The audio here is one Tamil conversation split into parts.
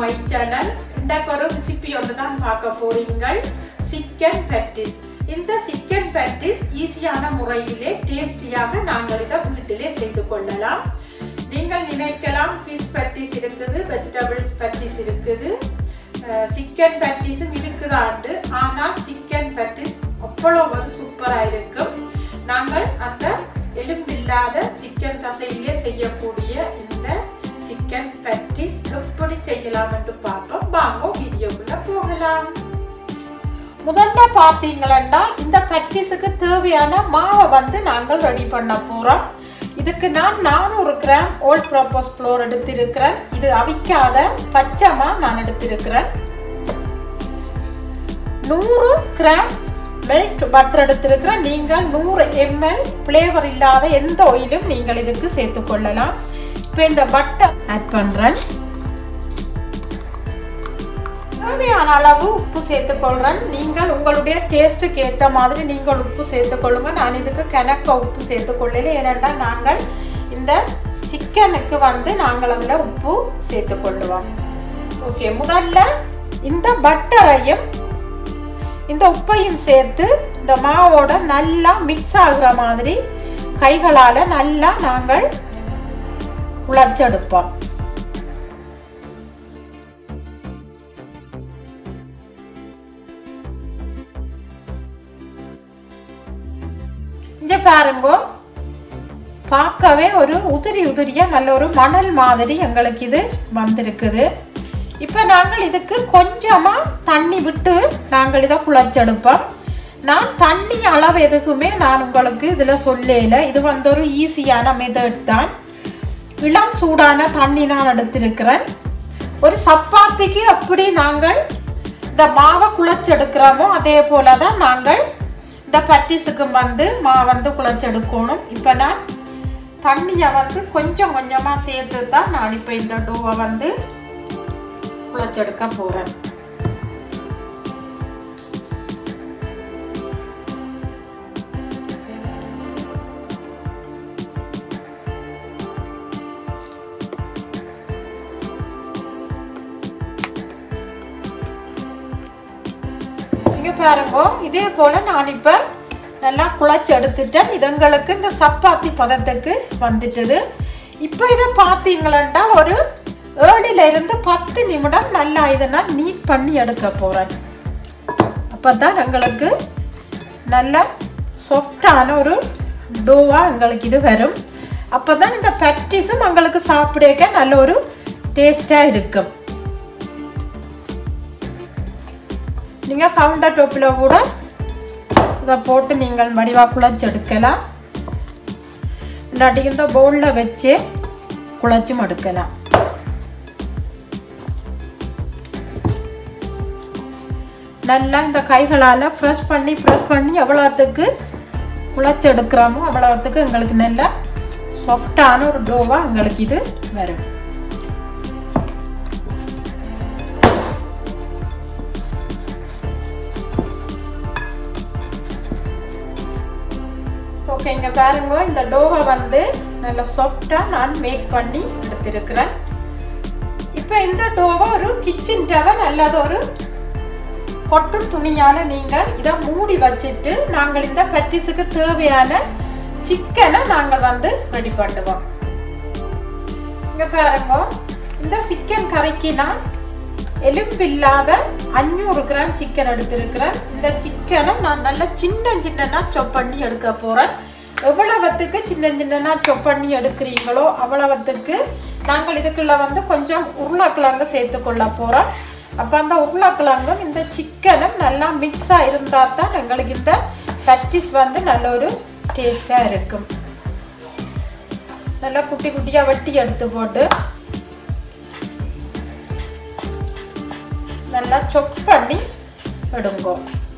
மை சேனல் இன்றைக்கு ஒரு ரெசிபி ஒன்று தான் பார்க்க போறீங்கள் சிக்கன் பேட்டிஸ் இந்த சிக்கன் பேட்டிஸ் ஈஸியான முறையிலே டேஸ்டியாக நாங்கள் இதை வீட்டிலே செய்து கொள்ளலாம் நீங்கள் நினைக்கலாம் ஃபிஷ் பேட்டிஸ் இருக்குது வெஜிடபிள்ஸ் பேட்டிஸ் இருக்குது சிக்கன் பேட்டிஸும் இருக்குதாண்டு ஆனால் சிக்கன் பேட்டிஸ் அவ்வளோ ஒரு சூப்பராக இருக்கும் நாங்கள் அந்த எலும்பில்லாத சிக்கன் தசையிலே செய்யக்கூடிய இந்த சிக்கன் பேட்டிஸ் எப்படி செய்யலாம் என்று பார்ப்போம் வாங்க வீடியோக்குள்ள போகலாம் முதல்ல பார்த்தீங்களா இந்த பேட்டிஸுக்கு தேவையான மாவை வந்து நாங்கள் ரெடி பண்ண போறோம் இதுக்கு நான் நானூறு கிராம் ஓல்ட் ப்ரோப்போஸ் ஃப்ளோர் எடுத்திருக்கிறேன் இது அவிக்காத பச்சைமா நான் எடுத்திருக்கிறேன் நூறு கிராம் மெல்ட் பட்டர் எடுத்திருக்கிறேன் நீங்கள் நூறு எம்எல் ஃப்ளேவர் இல்லாத எந்த ஆயிலும் நீங்கள் இதுக்கு சேர்த்துக்கொள்ளலாம் இப்போ இந்த பட்டர் ஆட் பண்ணுறேன் தேவையான அளவு உப்பு சேர்த்துக்கொள்கிறேன் நீங்கள் உங்களுடைய டேஸ்ட்டுக்கு ஏற்ற மாதிரி நீங்கள் உப்பு சேர்த்துக்கொள்ளுங்க நான் இதுக்கு கிணக்க உப்பு சேர்த்துக்கொள்ளல ஏனென்றால் நாங்கள் இந்த சிக்கனுக்கு வந்து நாங்கள் அதில் உப்பு சேர்த்துக்கொள்ளுவோம் ஓகே முதல்ல இந்த பட்டரையும் இந்த உப்பையும் சேர்த்து இந்த மாவோட நல்லா மிக்ஸ் ஆகுற மாதிரி கைகளால் நல்லா நாங்கள் குழச்செடுப்போம் இங்க பாருங்க பார்க்கவே ஒரு உதிரி உதிரியா நல்ல ஒரு மணல் மாதிரி எங்களுக்கு இது வந்திருக்குது இப்போ நாங்கள் இதுக்கு கொஞ்சமாக தண்ணி விட்டு நாங்கள் இதை குழச்செடுப்போம் நான் தண்ணி அளவு எதுக்குமே நான் உங்களுக்கு இதில் சொல்லல இது வந்து ஒரு ஈஸியான மெத்தட் தான் இளம் சூடான தண்ணி நான் எடுத்திருக்கிறேன் ஒரு சப்பாத்திக்கு எப்படி நாங்கள் இந்த மாவை குழச்செடுக்கிறோமோ அதே போல தான் நாங்கள் இந்த பட்டிஸுக்கு வந்து மா வந்து குழச்செடுக்கணும் இப்போ நான் தண்ணியை வந்து கொஞ்சம் கொஞ்சமாக சேர்த்து தான் நான் இப்போ இந்த டோவை வந்து குழச்செடுக்க போகிறேன் இங்க பாருங்க இதே போல நான் இப்ப நல்லா குழச்சி எடுத்துட்டேன் இது எங்களுக்கு இந்த சப்பாத்தி பதத்துக்கு வந்துட்டது இப்போ இதை பார்த்தீங்களா ஒரு ஏழுல இருந்து பத்து நிமிடம் நல்லா இதை நான் நீட் பண்ணி எடுக்க போறேன் அப்பதான் எங்களுக்கு நல்ல சாஃப்டான ஒரு டோவா எங்களுக்கு இது வரும் அப்பதான் இந்த பேட்டிஸும் எங்களுக்கு சாப்பிடக்க நல்ல ஒரு டேஸ்டா இருக்கும் நீங்கள் கவுண்டர் டோப்பில் கூட இதை போட்டு நீங்கள் வடிவாக குழச்செடுக்கலாம் இல்லாட்டி இந்த பவுலில் வச்சு குழச்சும் எடுக்கலாம் நல்லா இந்த கைகளால் ப்ரெஸ் பண்ணி ப்ரெஸ் பண்ணி எவ்வளோத்துக்கு குழச்செடுக்கிறோமோ அவ்வளோத்துக்கு எங்களுக்கு நல்ல சாஃப்டான ஒரு டோவாக எங்களுக்கு இது வரும் ஓகே இங்கே பாருங்க இந்த டோவை வந்து நல்ல சாஃப்டாக நான் மேக் பண்ணி எடுத்திருக்கிறேன் இப்போ இந்த டோவை ஒரு கிச்சன் டவல் அல்லது ஒரு கொட்டு துணியால் நீங்கள் இதை மூடி வச்சுட்டு நாங்கள் இந்த பட்டிஸுக்கு தேவையான சிக்கனை நாங்கள் வந்து ரெடி பண்ணுவோம் இங்கே பாருங்க இந்த சிக்கன் கறிக்கு நான் எலும்பில்லாத அஞ்சூறு கிராம் சிக்கன் எடுத்திருக்கிறேன் இந்த சிக்கனை நான் நல்லா சின்ன சின்னனா சொப் பண்ணி எடுக்க போகிறேன் எவ்வளவத்துக்கு சின்ன சின்னனா சொப் பண்ணி எடுக்கிறீங்களோ அவ்வளவத்துக்கு நாங்கள் இதுக்குள்ள வந்து கொஞ்சம் உருளைக்கிழங்கு சேர்த்துக்கொள்ள போகிறோம் அப்போ அந்த உருளைக்கிழங்கும் இந்த சிக்கனும் நல்லா மிக்ஸாக இருந்தால் தான் எங்களுக்கு இந்த பட்டிஸ் வந்து நல்ல ஒரு டேஸ்டாக இருக்கும் நல்லா குட்டி குட்டியாக வெட்டி எடுத்து போட்டு நல்லா சொப் பண்ணி எடுங்கோ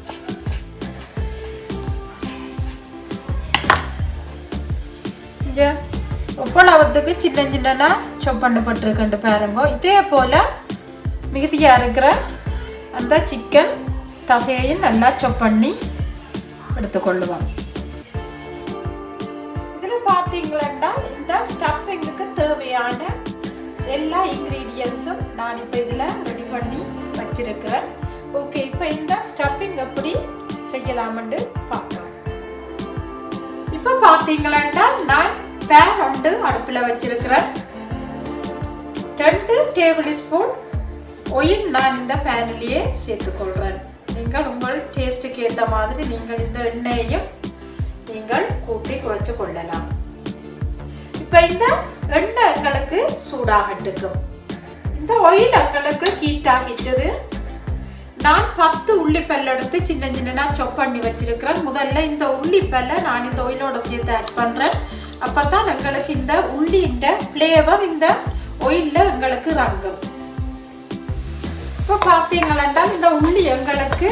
ஒப்பளவத்துக்கு சின்ன சின்னனா சொப் பண்ணப்பட்டிருக்கண்டு பாருங்க இதே போல மிகுதியாக இருக்கிற அந்த சிக்கன் தசையையும் நல்லா சொப் பண்ணி எடுத்துக்கொள்ளுவோம் இதில் பார்த்தீங்களா இந்த ஸ்டப்பிங்குக்கு தேவையான எல்லா இன்க்ரீடியன்ஸும் நான் இப்போ இதில் ரெடி பண்ணி வச்சிருக்கிறேன் ஓகே இப்போ இந்த ஸ்டப்பிங் எப்படி செய்யலாம்னு பார்க்கலாம் இப்போ பார்த்தீங்களா நான் பேன் வந்து அடுப்பில் வச்சிருக்கிறேன் ரெண்டு டேபிள் ஸ்பூன் ஒயில் நான் இந்த பேனிலேயே சேர்த்துக்கொள்கிறேன் நீங்கள் உங்கள் டேஸ்ட்டுக்கு ஏற்ற மாதிரி நீங்கள் இந்த எண்ணெயையும் நீங்கள் கூட்டி குறைச்சு கொள்ளலாம் இப்போ இந்த எண்ணெய் எங்களுக்கு சூடாகட்டுக்கும் இந்த ஒயில் எங்களுக்கு ஹீட் ஆகிட்டது நான் பத்து உள்ளிப்பல்ல எடுத்து சின்ன சின்னனா சொப் பண்ணி வச்சிருக்கிறேன் முதல்ல இந்த உள்ளிப்பல்ல நான் இந்த ஒயிலோட சேர்த்து ஆட் பண்ணுறேன் அப்போ தான் எங்களுக்கு இந்த உள்ளின்ற ஃப்ளேவர் இந்த ஒயிலில் எங்களுக்கு ரங்கும் இப்போ பார்த்தீங்களா இந்த உள்ளி எங்களுக்கு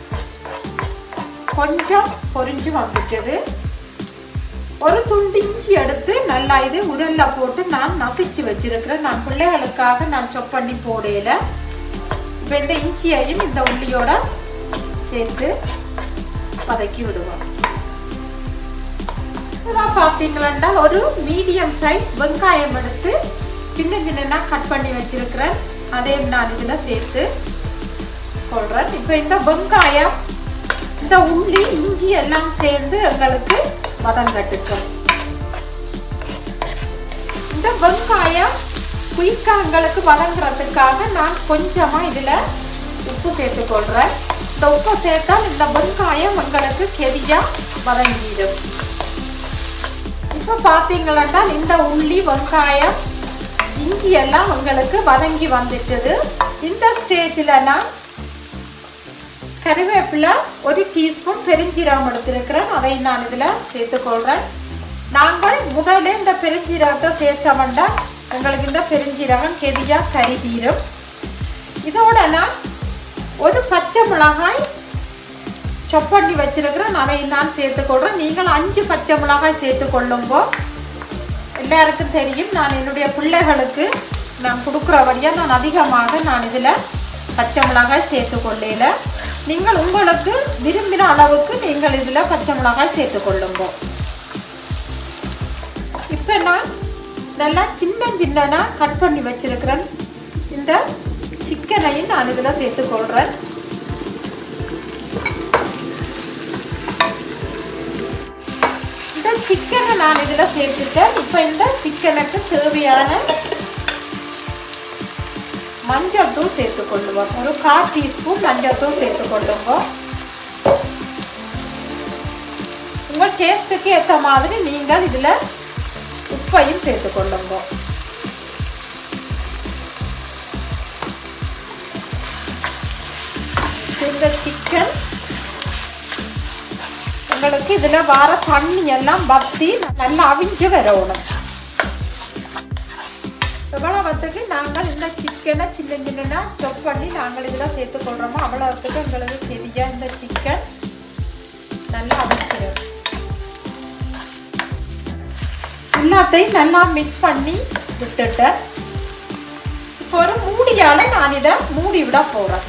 கொஞ்சம் பொரிஞ்சு வந்துட்டது ஒரு துண்டு இஞ்சி எடுத்து நல்லா இது உரல்ல போட்டு நான் நசிச்சு வச்சிருக்கிறேன் நான் பிள்ளைகளுக்காக நான் சொப் பண்ணி போடையில இப்போ இந்த இஞ்சியையும் இந்த உள்ளியோட சேர்த்து வதக்கி விடுவோம் இதான் பார்த்தீங்களா ஒரு மீடியம் சைஸ் வெங்காயம் எடுத்து சின்ன சின்னனா கட் பண்ணி வச்சிருக்கிறேன் அதையும் நான் இதில் சேர்த்து கொள்றேன் இப்போ இந்த வெங்காயம் இந்த உள்ளி இஞ்சி எல்லாம் சேர்ந்து எங்களுக்கு வதங்கட்டுக்கும் இந்த வெங்காயம் குயிக்காக எங்களுக்கு வதங்குறதுக்காக நான் கொஞ்சமாக இதில் உப்பு சேர்த்துக்கொள்கிறேன் இந்த உப்பை சேர்த்தால் இந்த வெங்காயம் எங்களுக்கு கெதியாக வதங்கிடும் இப்போ பார்த்தீங்களா இந்த உள்ளி வெங்காயம் இஞ்சி எல்லாம் உங்களுக்கு வதங்கி வந்துட்டது இந்த ஸ்டேஜில் நான் கருவேப்பிலை ஒரு டீஸ்பூன் பெருஞ்சீரகம் எடுத்திருக்கிறேன் அதை நான் இதில் சேர்த்துக்கொள்கிறேன் நாங்கள் முதல்ல இந்த பெருஞ்சீரகத்தை சேர்த்தோம்னா உங்களுக்கு இந்த பெருஞ்சீரகம் கெதியாக கருகீரும் இதோட நான் ஒரு பச்சை மிளகாய் சொப் பண்ணி வச்சிருக்கிறேன் அதை நான் சேர்த்துக்கொள்கிறேன் நீங்கள் அஞ்சு பச்சை மிளகாய் சேர்த்துக்கொள்ளுங்கோ எல்லாருக்கும் தெரியும் நான் என்னுடைய பிள்ளைகளுக்கு நான் கொடுக்குறபடியாக நான் அதிகமாக நான் இதில் பச்சை மிளகாய் சேர்த்துக்கொள்ளையில நீங்கள் உங்களுக்கு விரும்பின அளவுக்கு நீங்கள் இதில் பச்சை மிளகாய் சேர்த்துக்கொள்ளுங்க இப்போ நான் நல்லா சின்ன சின்னனா கட் பண்ணி வச்சிருக்கிறேன் இந்த சிக்கனையும் நான் இதில் சேர்த்துக்கொள்கிறேன் இந்த சிக்கனை நான் இதில் சேர்த்துட்டேன் இப்போ இந்த சிக்கனுக்கு தேவையான மஞ்சள் தூள் சேர்த்துக்கொள்ளுவோம் ஒரு கால் டீஸ்பூன் மஞ்சள் தூள் சேர்த்துக்கொள்ளுங்க உங்கள் டேஸ்ட்டுக்கு ஏற்ற மாதிரி நீங்கள் இதில் உப்பையும் சேர்த்துக்கொள்ளுங்க இந்த சிக்கன் உங்களுக்கு இதில் வர தண்ணி எல்லாம் வத்தி நல்லா அவிஞ்சு வரணும் எவ்வளவுத்துக்கு நாங்கள் இந்த சிக்கனை சின்ன சின்னனா சொப் பண்ணி நாங்கள் இதில் சேர்த்துக்கொள்கிறோமோ அவ்வளவுத்துக்கு எங்களுக்கு சரியாக இந்த சிக்கன் நல்லா அவிச்சிடும் எல்லாத்தையும் நல்லா மிக்ஸ் பண்ணி விட்டுட்டேன் இப்போ ஒரு மூடியால் நான் இதை மூடி விட போகிறேன்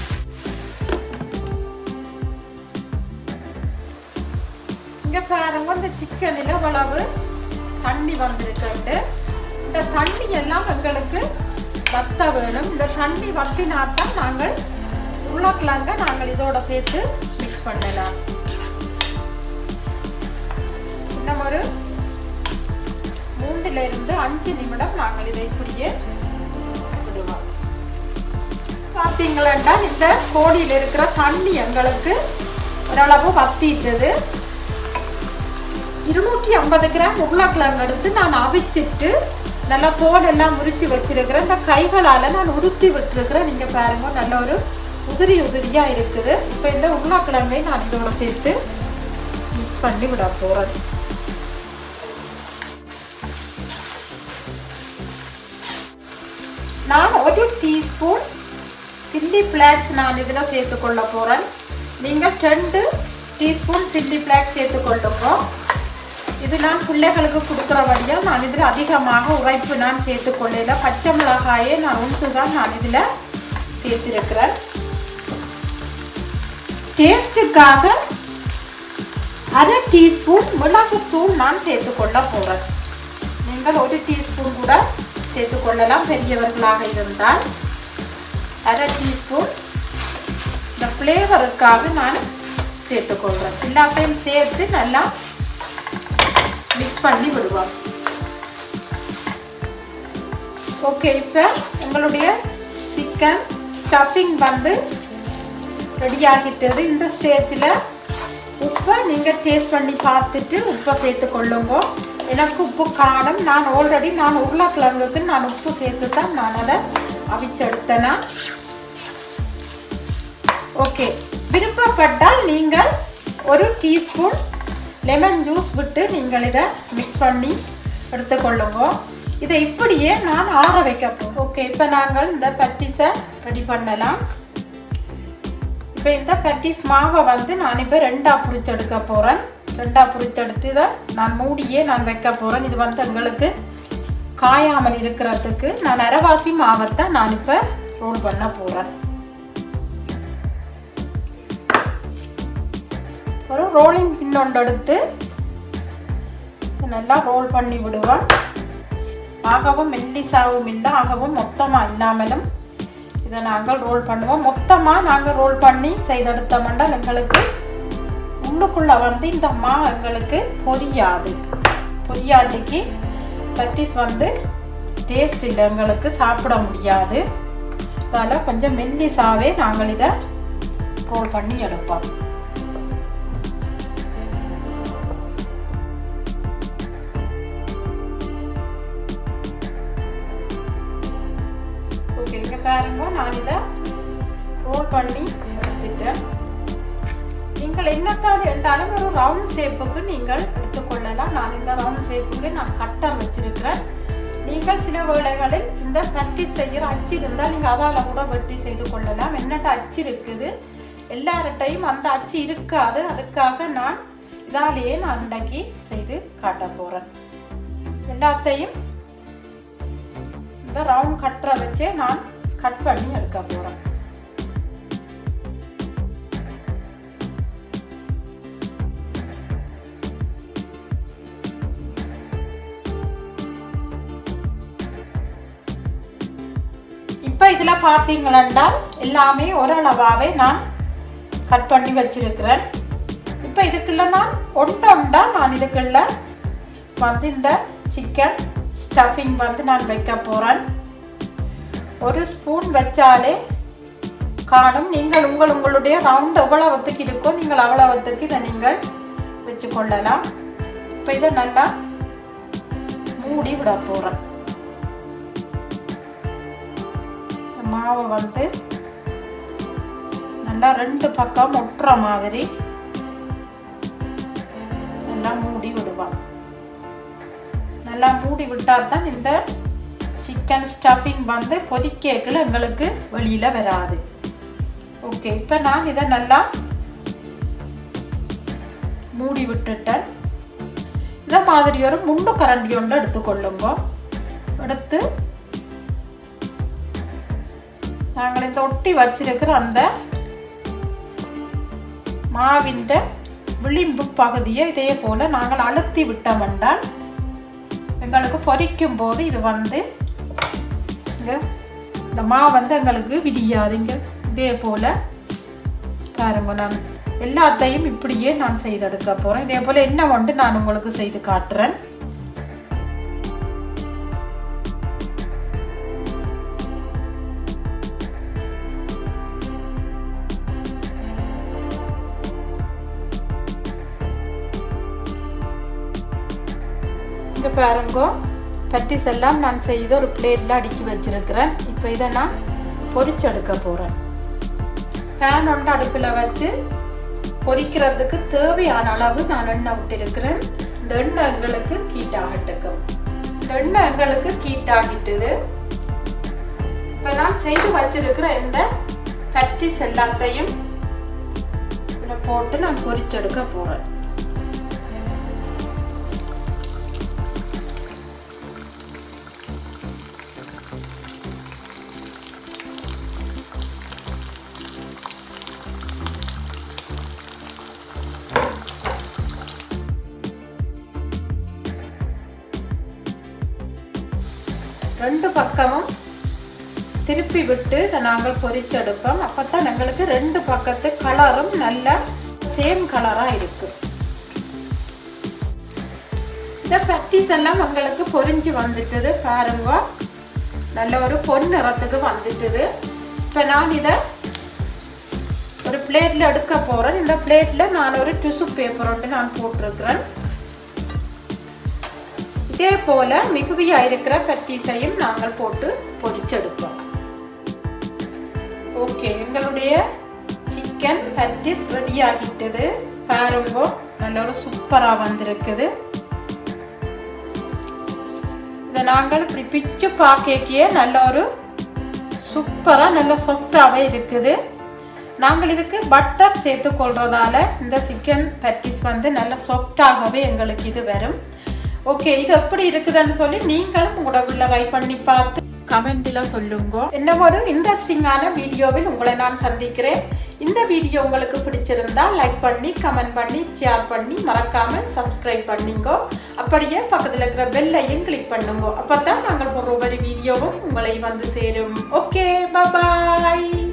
இங்க பாருங்க இந்த சிக்கனில் அவ்வளவு தண்ணி வந்திருக்குண்டு இந்த தண்ணி எல்லாம் எங்களுக்கு வத்த வேணும் இந்த தண்ணி வத்தினாத்தான் நாங்கள் உருளைக்கிழங்க நாங்கள் இதோட சேர்த்து மிக்ஸ் பண்ணலாம் இன்னும் ஒரு மூன்றுல இருந்து அஞ்சு நிமிடம் நாங்கள் இதை இப்படியே விடுவோம் பார்த்தீங்களா இந்த கோழியில் இருக்கிற தண்ணி எங்களுக்கு ஓரளவு வத்திட்டது இருநூற்றி ஐம்பது கிராம் உருளைக்கிழங்கு எடுத்து நான் அவிச்சிட்டு நல்லா தோல் எல்லாம் உரிச்சு வச்சிருக்கிறேன் இந்த கைகளால் நான் உருத்தி விட்டுருக்கிறேன் நீங்கள் பாருங்க நல்ல ஒரு உதிரி உதிரியாக இருக்குது இப்போ இந்த உருளைக்கிழங்கை நான் இதோட சேர்த்து மிக்ஸ் பண்ணி விட போகிறேன் நான் ஒரு டீஸ்பூன் சில்லி ஃப்ளாக்ஸ் நான் இதில் சேர்த்துக்கொள்ள போகிறேன் நீங்கள் ரெண்டு டீஸ்பூன் சில்லி ஃப்ளாக்ஸ் சேர்த்துக்கொள்ளுங்க இது நான் பிள்ளைகளுக்கு கொடுக்குற வழியாக நான் இதில் அதிகமாக உரைப்பு நான் சேர்த்துக்கொள்ளல பச்சை மிளகாயை நான் உண்டு தான் நான் இதில் சேர்த்திருக்கிறேன் டேஸ்ட்டுக்காக அரை டீஸ்பூன் மிளகுத்தூள் நான் சேர்த்துக்கொள்ள போகிறேன் நீங்கள் ஒரு டீஸ்பூன் கூட சேர்த்துக்கொள்ளலாம் பெரியவர்களாக இருந்தால் அரை டீஸ்பூன் இந்த ஃப்ளேவருக்காக நான் சேர்த்துக்கொள்கிறேன் எல்லாத்தையும் சேர்த்து நல்லா மிக்ஸ் பண்ணி விடுவோம் ஓகே இப்போ உங்களுடைய சிக்கன் ஸ்டஃபிங் வந்து ரெடி ஆகிட்டது இந்த ஸ்டேஜில் உப்பை நீங்கள் டேஸ்ட் பண்ணி பார்த்துட்டு உப்பை சேர்த்து கொள்ளுங்க எனக்கு உப்பு காணும் நான் ஆல்ரெடி நான் உருளைக்கிழங்குக்கு நான் உப்பு சேர்த்து தான் நான் அதை அவிச்செடுத்தேனா ஓகே விருப்பப்பட்டால் நீங்கள் ஒரு டீஸ்பூன் லெமன் ஜூஸ் விட்டு நீங்கள் இதை மிக்ஸ் பண்ணி எடுத்துக்கொள்ளுங்க இதை இப்படியே நான் ஆற வைக்க போகிறேன் ஓகே இப்போ நாங்கள் இந்த பட்டிஸை ரெடி பண்ணலாம் இப்போ இந்த பட்டிஸ் மாவை வந்து நான் இப்போ ரெண்டாக புரிச்செடுக்க போகிறேன் ரெண்டாக புரிச்செடுத்து இதை நான் மூடியே நான் வைக்க போகிறேன் இது வந்து எங்களுக்கு காயாமல் இருக்கிறதுக்கு நான் அரைவாசி மாவத்தை நான் இப்போ ரோல் பண்ண போகிறேன் ஒரு ரோலிங் பின் ஒன்று எடுத்து நல்லா ரோல் பண்ணி விடுவேன் ஆகவும் மெல்லிசாவும் இல்லை ஆகவும் மொத்தமாக இல்லாமலும் இதை நாங்கள் ரோல் பண்ணுவோம் மொத்தமாக நாங்கள் ரோல் பண்ணி செய்தெடுத்தோம்னா எங்களுக்கு உள்ளுக்குள்ளே வந்து இந்த மா எங்களுக்கு பொரியாது பொரியாட்டிக்கு பட்டிஸ் வந்து டேஸ்ட் இல்லை எங்களுக்கு சாப்பிட முடியாது அதனால் கொஞ்சம் மெல்லிசாவே நாங்கள் இதை ரோல் பண்ணி எடுப்போம் ஓகே இங்கே பாருங்க நான் இதை ரோல் பண்ணி எடுத்துட்டேன் நீங்கள் என்னத்தான் என்றாலும் ஒரு ரவுண்ட் ஷேப்புக்கு நீங்கள் எடுத்துக்கொள்ளலாம் நான் இந்த ரவுண்ட் ஷேப்புக்கு நான் கட்டர் வச்சிருக்கிறேன் நீங்கள் சில வேளைகளில் இந்த கட்டி செய்கிற அச்சு இருந்தால் நீங்கள் அதால் கூட வெட்டி செய்து கொள்ளலாம் என்னட்ட அச்சு இருக்குது எல்லார்ட்டையும் அந்த அச்சு இருக்காது அதுக்காக நான் இதாலேயே நான் இன்றைக்கி செய்து காட்ட போகிறேன் எல்லாத்தையும் இந்த ரவுண்ட் கட்டரை வச்சே நான் கட் பண்ணி எடுக்க போகிறேன் இப்போ இதில் பார்த்தீங்களா எல்லாமே ஓரளவாகவே நான் கட் பண்ணி வச்சிருக்கிறேன் இப்போ இதுக்குள்ள நான் ஒன்றை ஒன்றா நான் இதுக்குள்ள வந்து இந்த சிக்கன் ஸ்டஃபிங் வந்து நான் வைக்க போகிறேன் ஒரு ஸ்பூன் வச்சாலே காணும் நீங்கள் உங்கள் உங்களுடைய ரவுண்ட் எவ்வளவுத்துக்கு இருக்கோ நீங்கள் அவ்வளவுத்துக்கு இதை நீங்கள் வச்சு கொள்ளலாம் இப்போ இதை நல்லா மூடி விட போகிறேன் மாவை வந்து நல்லா ரெண்டு பக்கம் ஒட்டுற மாதிரி நல்லா மூடி விடுவான் நல்லா மூடி விட்டால் தான் இந்த சிக்கன் ஸ்டஃபிங் வந்து பொரிக்கேக்கில் எங்களுக்கு வெளியில் வராது ஓகே இப்போ நான் இதை நல்லா மூடி விட்டுட்டேன் இந்த மாதிரி ஒரு முண்டு கரண்டி ஒன்று எடுத்துக்கொள்ளுங்க எடுத்து நாங்கள் இந்த ஒட்டி வச்சிருக்கிற அந்த மாவின் விளிம்பு பகுதியை இதே போல் நாங்கள் அழுத்தி விட்டோம் என்றால் எங்களுக்கு பொரிக்கும் போது இது வந்து இங்கே இந்த மா வந்து எங்களுக்கு விடியாது இங்கே இதே போல் பாருங்க நான் எல்லாத்தையும் இப்படியே நான் செய்தெடுக்க போகிறேன் இதே போல் என்ன ஒன்று நான் உங்களுக்கு செய்து காட்டுறேன் இங்கே பாருங்கோ பட்டிஸ் எல்லாம் நான் செய்து ஒரு பிளேட்டில் அடுக்கி வச்சிருக்கிறேன் இப்போ இதை நான் பொரிச்செடுக்க போகிறேன் பேன் ஒன்று அடுப்பில் வச்சு பொரிக்கிறதுக்கு தேவையான அளவு நான் எண்ணெய் விட்டிருக்கிறேன் இந்த எண்ணெய் எங்களுக்கு கீட்டாகட்டுக்கும் இந்த எண்ணெய் எங்களுக்கு கீட்டாகிட்டுது இப்போ நான் செய்து வச்சிருக்கிற இந்த பட்டிஸ் எல்லாத்தையும் இதில் போட்டு நான் பொரிச்செடுக்க போகிறேன் ரெண்டு பக்கமும் திருப்பி விட்டு இதை நாங்கள் பொரிச்செடுப்போம் அப்போ தான் எங்களுக்கு ரெண்டு பக்கத்து கலரும் நல்ல சேம் கலராக இருக்குது இந்த பட்டிஸ் எல்லாம் உங்களுக்கு பொரிஞ்சு வந்துட்டுது பாருங்க நல்ல ஒரு பொன் நிறத்துக்கு வந்துட்டுது இப்போ நான் இதை ஒரு பிளேட்டில் எடுக்க போகிறேன் இந்த பிளேட்டில் நான் ஒரு டிஷ்யூ பேப்பர் ஒன்று நான் போட்டிருக்கிறேன் இதே போல் மிகுதியாக இருக்கிற பட்டீஸையும் நாங்கள் போட்டு பொரிச்செடுப்போம் ஓகே எங்களுடைய சிக்கன் பட்டிஸ் ரெடி ஆகிட்டது பாருங்க நல்ல ஒரு சூப்பராக வந்திருக்குது இதை நாங்கள் இப்படி பிச்சு பார்க்கக்கியே நல்ல ஒரு சூப்பராக நல்ல சாஃப்டாகவே இருக்குது நாங்கள் இதுக்கு பட்டர் சேர்த்து கொள்றதால இந்த சிக்கன் பட்டிஸ் வந்து நல்ல சாஃப்டாகவே எங்களுக்கு இது வரும் ஓகே இது எப்படி இருக்குதுன்னு சொல்லி நீங்களும் உங்களோட வீட்டில் ட்ரை பண்ணி பார்த்து கமெண்டில் சொல்லுங்க என்ன ஒரு இன்ட்ரெஸ்டிங்கான வீடியோவில் உங்களை நான் சந்திக்கிறேன் இந்த வீடியோ உங்களுக்கு பிடிச்சிருந்தா லைக் பண்ணி கமெண்ட் பண்ணி ஷேர் பண்ணி மறக்காமல் சப்ஸ்கிரைப் பண்ணிங்க அப்படியே பக்கத்தில் இருக்கிற பெல்லையும் கிளிக் பண்ணுங்க அப்போ தான் நாங்கள் போடுற ஒவ்வொரு வீடியோவும் உங்களை வந்து சேரும் ஓகே பாய்